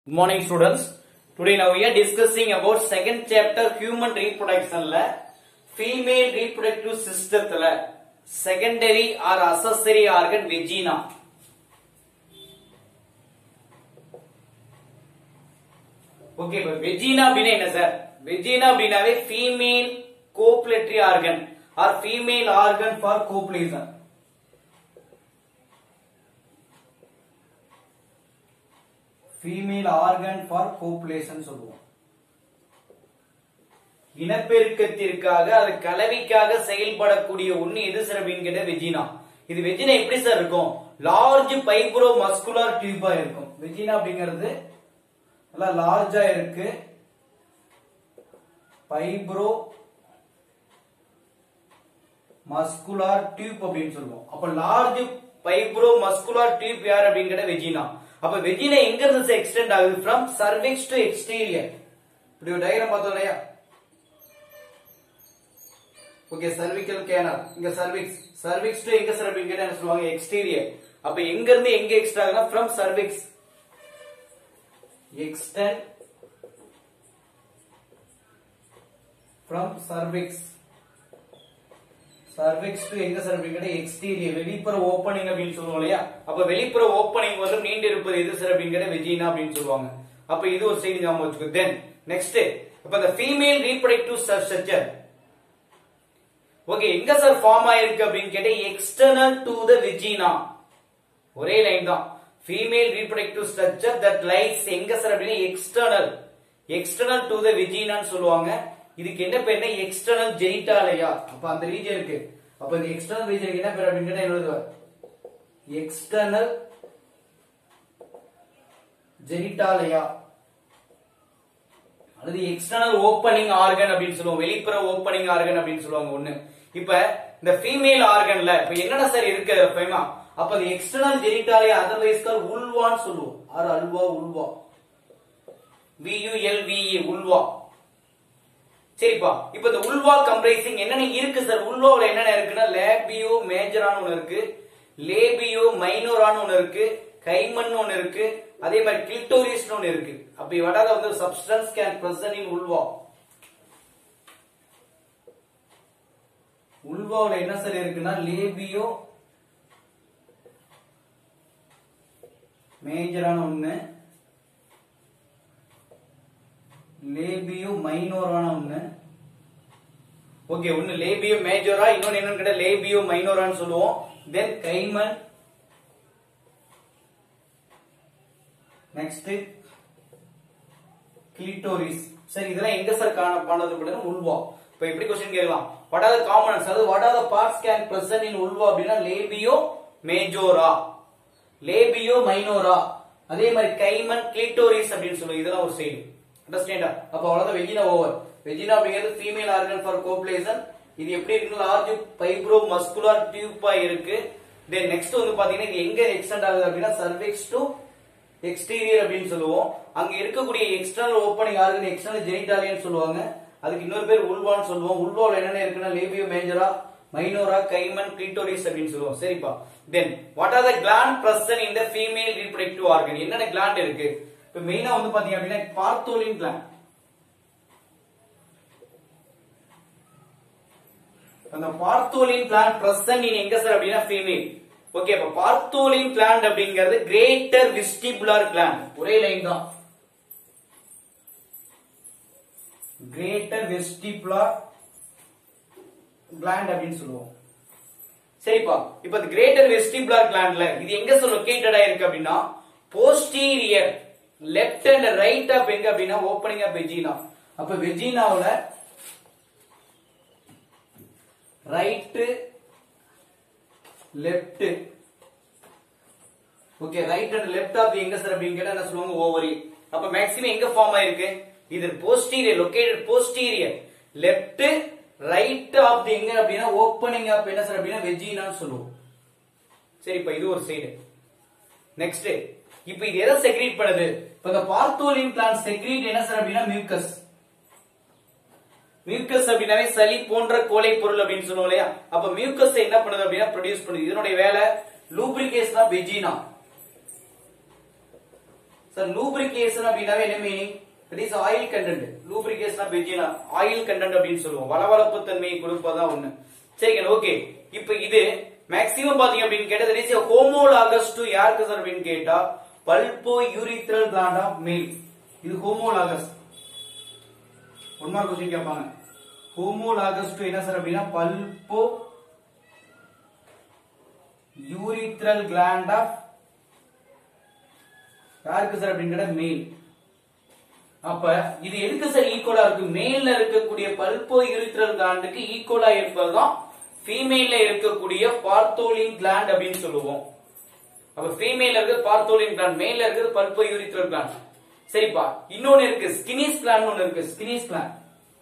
Good morning students. Today now we are discussing about second chapter human reproduction ல female reproductive systemத்துல secondary or accessory organ vagina okay இப்போ vagina அப்படின்னா என்ன சார் vagina அப்படின்னாவே female copulatory organ or female organ for copulation female organ for copulation சொல்லுவோம் இனப்பெருக்கத்திற்காக அது கலவிக்காக செயல்படக்கூடிய ஒண்ணு எது சார் அப்படின்னு கேட்ட வெஜினா இது வெஜினா எப்படி சார் இருக்கும் லார்ஜ் பைப்ரோ மஸ்குலர் டியூபா இருக்கும் வெஜினா அப்படிங்கிறது நல்லா லார்ஜா இருக்கு பைப்ரோ மஸ்குலார் டியூப் அப்படின்னு சொல்லுவோம் அப்ப லார்ஜ் பைப்ரோ மஸ்குலார் டியூப் யார் அப்படின்னு கேட்ட வெஜினா அப்ப வெஜினா எங்க இருந்து எக்ஸ்டெண்ட் ஆகுது ஃப்ரம் சர்விக்ஸ் டு எக்ஸ்டீரியர் இப்படி ஒரு டயக்ராம் பார்த்தோம் இல்லையா ஓகே சர்விக்கல் கேனல் இங்க சர்விக்ஸ் சர்விக்ஸ் டு எங்க சார் அப்படின்னு கேட்டா என்ன சொல்லுவாங்க எக்ஸ்டீரியர் அப்ப எங்க இருந்து எங்க எக்ஸ்ட் ஆகுதுன்னா from cervix extend from cervix cervix to எங்க சார் அப்படின்னு கேட்டா எக்ஸ்டீரியர் வெளிப்புற ஓப்பனிங் அப்படின்னு சொல்லுவோம் இல்லையா அப்ப வெளிப்புற ஓப்பனிங் வந்து நீண்டு இருப்பது எது சார் அப்படின்னு கேட்டா வெஜினா அப்படின்னு சொல்லுவாங்க அப்ப இது ஒரு சைடு ஞாபகம் வச்சுக்கோ தென் நெக்ஸ்ட் இப்ப இந்த ஃபீமேல் ரீப்ரொடக்டிவ் ஸ்ட்ரக்சர் ஓகே எங்க சார் ஃபார்ம் ஆயிருக்கு அப்படின்னு கேட்டா எக்ஸ்டர்னல் டு த வெஜினா ஒரே லைன் தான் female reproductive structure that lies எங்க சார் அப்படின்னா எக்ஸ்டர்னல் எக்ஸ்டர்னல் டு த வெஜினான்னு சொல்லுவாங்க இதுக்கு என்ன பேர்னா எக்ஸ்டர்னல் ஜெனிட்டாலயா அப்ப அந்த ரீஜன் இருக்கு அப்ப இந்த எக்ஸ்டர்னல் ரீஜனுக்கு என்ன பேர் அப்படின்னு கேட்டா எழுதுவ எக்ஸ்டர்னல் ஜெனிட்டாலயா அல்லது எக்ஸ்டர்னல் ஓப்பனிங் ஆர்கன் அப்படின்னு சொல்லுவோம் வெளிப்புற ஓப்பனிங் ஆர்கன் அப்படின்னு சொல்லுவாங்க ஒண்ணு இப்ப இந்த ஃபீமேல் ஆர்கன்ல இப்ப என்னென்ன சார் இருக்கு ஃபேமா அப்ப அந்த எக்ஸ்டர்னல் ஜெனிட்டாலியா அதர்வைஸ் கால் உல்வான்னு சொல்லுவோம் or vulva vulva V U L V E vulva சரிப்பா இப்ப இந்த உல்வா கம்ப்ரைசிங் என்னென்ன இருக்கு சார் உல்வாவுல என்னென்ன இருக்குன்னா லேபியோ மேஜரான ஒண்ணு இருக்கு லேபியோ மைனோரான ஒண்ணு இருக்கு கைமன் ஒண்ணு இருக்கு அதே மாதிரி கிளிட்டோரிஸ் ஒண்ணு இருக்கு அப்படி வடாத வந்து substance can present in vulva உல்வாவுல என்ன சார் இருக்குன்னா லேபியோ மேஜரான ஒண்ணு லேபியோ மைனோரான ஒண்ணு ஓகே ஒன்னு லேபியோ மேஜரா இன்னொன்னு என்னன்னு கேட்டா லேபியோ மைனோரான்னு சொல்லுவோம் தென் கைமன் நெக்ஸ்ட் கிளிட்டோரிஸ் சரி இதெல்லாம் எங்க சார் காண பண்ணது அப்படின்னா உல்வா இப்ப எப்படி கொஸ்டின் கேட்கலாம் வாட் ஆர் த காம்பனன்ட்ஸ் அதாவது what are the parts can present in vulva அப்படின்னா லேபியோ மேஜோரா லேபியோ மைனோரா அதே மாதிரி கைமன் கிளிட்டோரிஸ் அப்படின்னு சொல்லுவோம் இதெல்லாம் ஒரு சைடு அண்டர்ஸ்டாண்டா அப்ப அவ்வளவுதான் வெஜினா ஓவர் வெஜினா அப்படிங்கிறது ஃபீமேல் ஆர்கன் ஃபார் கோப்லேஷன் இது எப்படி இருக்கு லார்ஜ் பைப்ரோ மஸ்குலார் டியூப்பா இருக்கு தென் நெக்ஸ்ட் வந்து பாத்தீங்கன்னா இது எங்க எக்ஸ்டெண்ட் ஆகுது அப்படின்னா சர்விக்ஸ் டு எக்ஸ்டீரியர் அப்படின்னு சொல்லுவோம் அங்க இருக்கக்கூடிய எக்ஸ்டர்னல் ஓப்பனிங் ஆர்கன் எக்ஸ்டர்னல் ஜெனிட்டாலியன் சொல்லுவாங்க அதுக்கு இன்னொரு பேர் உல்வான்னு சொல்லுவோம் உல்வாவில் என்னென்ன இருக்குன்னா labia majora minora hymen clitoris அப்படின்னு சொல்லுவோம் சரிப்பா then what are the gland present in the female reproductive organ என்னென்ன கிளாண்ட் இருக்கு இப்ப மெயினா வந்து பாத்தீங்க அப்படின்னா பார்த்தோலின் கிளாண்ட் அந்த பார்த்தோலின் பிளான்ட் பிரசன்ட் இன் எங்க சார் அப்படின்னா ஃபீமேல் ஓகே அப்ப பார்த்தோலின் பிளான்ட் அப்படிங்கிறது கிரேட்டர் விஸ்டிபுலர் கிளாண்ட் ஒரே லைன் தான் கிரேட்டர் வெஸ்டிபுலர் கிளாண்ட் அப்படின்னு சொல்லுவோம் சரிப்பா இப்ப இந்த கிரேட்டர் வெஸ்டிபுலர் கிளாண்ட்ல இது எங்க சார் லொகேட்டடா இருக்கு அப்படின்னா posterior left and right of எங்க அப்படின்னா ஓப்பனிங் ஆஃப் வெஜினா அப்ப வெஜினாவுல right left okay right and left of எங்க சார் அப்படின்னு கேட்டா என்ன சொல்லுவாங்க ஓவரி அப்ப மேக்ஸிமம் எங்க ஃபார்ம் ஆயிருக்கு இது posterior located posterior left right of எங்க அப்படின்னா ஓப்பனிங் ஆஃப் என்ன சார் அப்படின்னா வெஜினான்னு சொல்லுவோம் சரிப்பா இது ஒரு சைடு நெக்ஸ்ட் இப்போ இது எதை செக்ரீட் பண்ணுது இப்ப இந்த பார்த்தோலின் பிளான்ட் செக்ரீட் என்ன சார் அப்படின்னா மியூக்கஸ் மியூக்கஸ் அப்படின்னாவே சளி போன்ற கோலை பொருள் அப்படின்னு சொல்லுவோம் இல்லையா அப்ப மியூக்கஸ் என்ன பண்ணுது அப்படின்னா ப்ரொடியூஸ் பண்ணுது இதனுடைய வேலை lubrication of vagina sir lubrication அப்படின்னாவே என்ன meaning it is oil content lubrication vagina oil content அப்படின்னு சொல்லுவோம் வளவளப்பு தன்மையை கொடுப்பதா ஒண்ணு சரிங்க ஓகே இப்போ இது மேக்ஸிமம் பாத்தீங்க அப்படின்னு கேட்டா that is a homologous to யாருக்கு சார் அப்படின்னு கேட்டா bulbo urethral gland of male இது homologous ஒன் மார்க் கொஸ்டின் கேட்பாங்க ஹோமோலாகஸ் டு என்ன சார் அப்படின்னா பல்போ யூரித்ரல் கிளாண்ட் ஆஃப் யாருக்கு சார் அப்படின்னு கேட்டா மேல் அப்ப இது எதுக்கு சார் ஈக்குவலா இருக்கு மேல்ல இருக்கக்கூடிய பல்போ யூரித்ரல் கிளாண்டுக்கு ஈக்குவலா இருப்பதுதான் ஃபீமேல்ல இருக்கக்கூடிய பார்த்தோலின் கிளாண்ட் அப்படின்னு சொல்லுவோம் அப்ப ஃபீமேல்ல இருக்கிறது பார்த்தோலின் கிளாண்ட் மேல்ல இருக்கிறது பல்போ யூரித்ரல் கிளாண்ட் சரிப்பா இன்னொன்னு இருக்கு ஸ்கினிஸ் கிளாண்ட் ஒன்னு இருக்கு ஸ்கினிஸ் கிளாண்ட்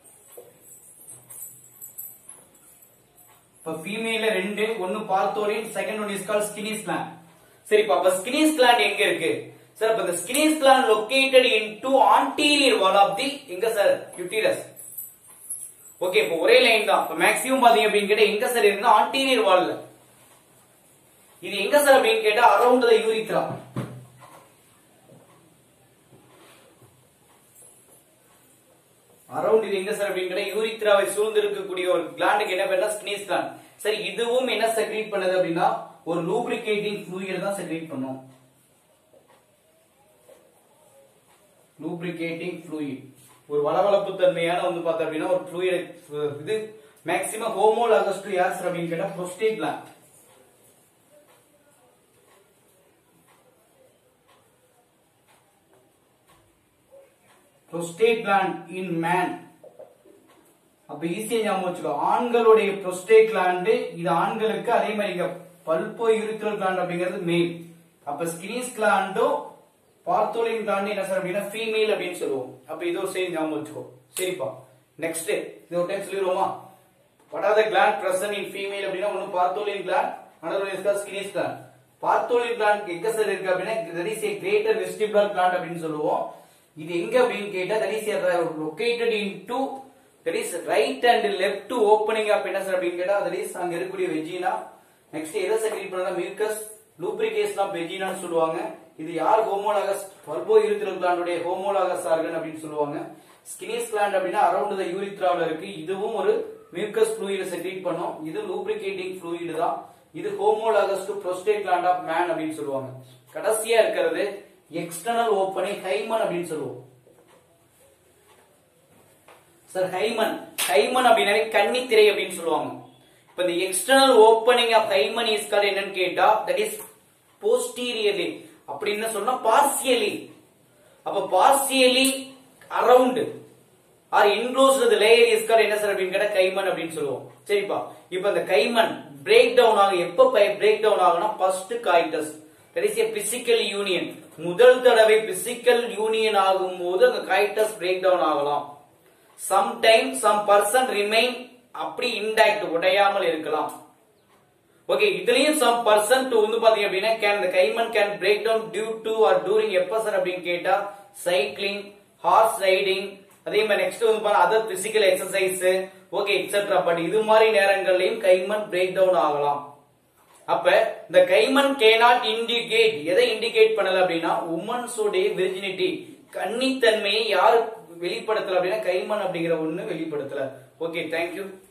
இப்ப ஃபீமேல்ல ரெண்டு ஒன்னு Bartholin second one is call Skene's gland சரிப்பா அப்ப ஸ்கினிஸ் கிளாண்ட் எங்க இருக்கு சார் அப்ப இந்த Skene's gland located into anterior wall of the எங்க சார் யூட்டிரஸ் ஓகே இப்போ ஒரே லைன் தான் இப்ப மேக்ஸிமம் பாத்தீங்க அப்படின்னு கேட்டா எங்க சார் இருந்தா ஆன்டீரியர் வால்ல இது எங்க சார் அப்படின்னு கேட்டா அரௌண்ட் த யூரித்ரா அரௌண்ட் இது எங்க சார் அப்படின்னு கேட்டா யூரித்ராவை சூழ்ந்து இருக்கக்கூடிய ஒரு கிளாண்டுக்கு என்ன பேர்னா ஸ்கினீஸ் கிளாண்ட் சரி இதுவும் என்ன செக்ரீட் பண்ணுது அப்படின்னா ஒரு லூப்ரிகேட்டிங் ஃப்ளூயிட் தான் செக்ரீட் பண்ணும் லூப்ரிகேட்டிங் ஃப்ளூயிட் ஒரு வளவளப்பு தன்மையான வந்து பார்த்தா அப்படின்னா ஒரு ஃப்ளூயிட் இது மேக்ஸிமம் ஹோமோலாகஸ் டு யார் சார் அப்படின்னு கேட்டா prostate gland prostate gland in man அப்ப ஈஸியா ஞாபகம் வச்சுக்கோ ஆண்களுடைய prostate gland இது ஆண்களுக்கு அதே மாதிரி இங்க பல்போ யூரித்ரல் gland அப்படிங்கிறது மேல் அப்ப ஸ்கினிஸ் கிளாண்டும் பார்த்தோலின் கிளாண்ட் என்ன சார் அப்படின்னா ஃபீமேல் அப்படின்னு சொல்லுவோம் அப்ப இது ஒரு செய்தி ஞாபகம் வச்சுக்கோ சரிப்பா நெக்ஸ்ட் இது ஒரு டைம் சொல்லிடுவோமா what are the gland present in female அப்படின்னா ஒன்னு Bartholin gland another one is called skinny gland Bartholin gland எங்க சார் இருக்கு அப்படின்னா that is a greater vestibular gland அப்படின்னு சொல்லுவோம் இது எங்க அப்படின்னு கேட்டா that is a located into that is right and left opening up என்ன சார் அப்படின்னு கேட்டா that is அங்க இருக்கக்கூடிய வெஜினா நெக்ஸ்ட் எதை செக்ரீட் பண்ணா மியூக்கஸ் லூப்ரிகேஷன் ஆஃப் வெஜினான்னு சொல்லுவாங்க இது யார் ஹோமோலாகஸ் பல்போ யூரித்ரல் கிளாண்டுடைய ஹோமோலாகஸ் ஆர்கன் அப்படின்னு சொல்லுவாங்க ஸ்கினிஸ் கிளாண்ட் அப்படின்னா அரௌண்ட் த யூரித்ராவில் இருக்கு இதுவும் ஒரு மியூக்கஸ் ஃப்ளூயிட செக்ரீட் பண்ணும் இது லூப்ரிகேட்டிங் ஃப்ளூயிடு தான் இது homologous to prostate gland of man அப்படின்னு சொல்லுவாங்க கடைசியா இருக்கிறது எக்ஸ்டர்னல் ஓப்பனிங் ஹைமன் அப்படின்னு சொல்லுவோம் சார் ஹைமன் ஹைமன் அப்படின்னாவே கன்னித்திரை அப்படின்னு சொல்லுவாங்க இப்ப இந்த external opening of hymen is call என்னன்னு கேட்டா தட் இஸ் போஸ்டீரியர்லி அப்படின்னு சொன்னா பார்சியலி அப்ப partially around or enclosed layer is call என்ன சார் அப்படின்னு கேட்டா கைமன் அப்படின்னு சொல்லுவோம் சரிப்பா இப்ப இந்த கைமன் பிரேக் டவுன் ஆகும் எப்ப பிரேக் டவுன் ஆகும்னா first coitus that is a physical union முதல் தடவை பிசிக்கல் யூனியன் ஆகும் போது அந்த காய்டஸ் பிரேக் டவுன் ஆகலாம் சம்டைம் சம் பர்சன் ரிமைன் அப்படி இன்டாக்ட் உடையாமல் இருக்கலாம் ஓகே இதுலயும் சம் பர்சன் வந்து பாத்தீங்க அப்படின்னா can the hymen can break down due to or during எப்ப சார் அப்படின்னு கேட்டா சைக்கிளிங் ஹார்ஸ் ரைடிங் அதே மாதிரி நெக்ஸ்ட் வந்து பாருங்க other physical exercise okay etcetera but இது மாதிரி நேரங்கள்லயும் கைமன் பிரேக் டவுன் ஆகலாம் அப்ப இந்த கைமன் கேனாட் இண்டிகேட் எதை இண்டிகேட் பண்ணல அப்படின்னா உமன்ஸோடைய விர்ஜினிட்டி கன்னித்தன்மையை யாரு வெளிப்படுத்தல அப்படின்னா கைமன் அப்படிங்கிற ஒண்ணு வெளிப்படுத்தல ஓகே தேங்க்யூ